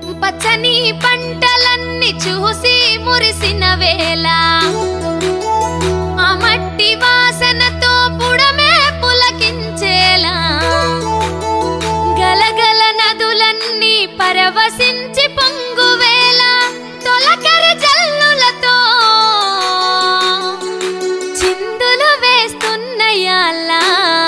పచ్చని పంటలన్నీ చూసి మురిసిన వేళ ఆ మట్టి వాసనతో పుడమే పులకించేలా గలగల నదులన్నీ పరవశించి పొంగువేళ తొలకరి జల్లులతో చిందులు వేస్తున్నయాలా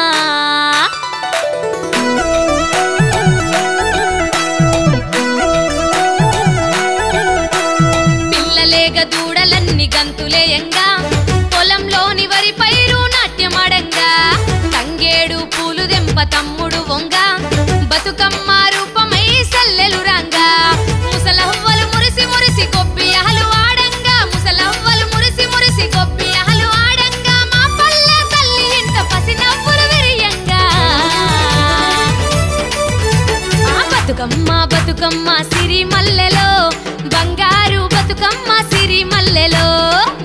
పిల్లలేగ దూడలన్నీ గంతులేయంగా పొలంలోని వరి పైరు నాట్యమడంగా తంగేడు పూలు దెంప తమ్ముడు వంగ బతుకమ్మ రూపమై సల్లెలు రంగా ముసలవ్వలు మురిసి మురిసి గొబ్బియహలు ఆడంగా ముసలవ్వలు మురిసి మురిసి గొబ్బియహలు ఆడంగా మా పల్లె తల్లి ఇంట పసినవ్వులు విరియంగా ఆ బతుకమ్మ బతుకమ్మ సిరి మల్లెలో బంగారు బతుకమ్మ సిరి మల్లెలో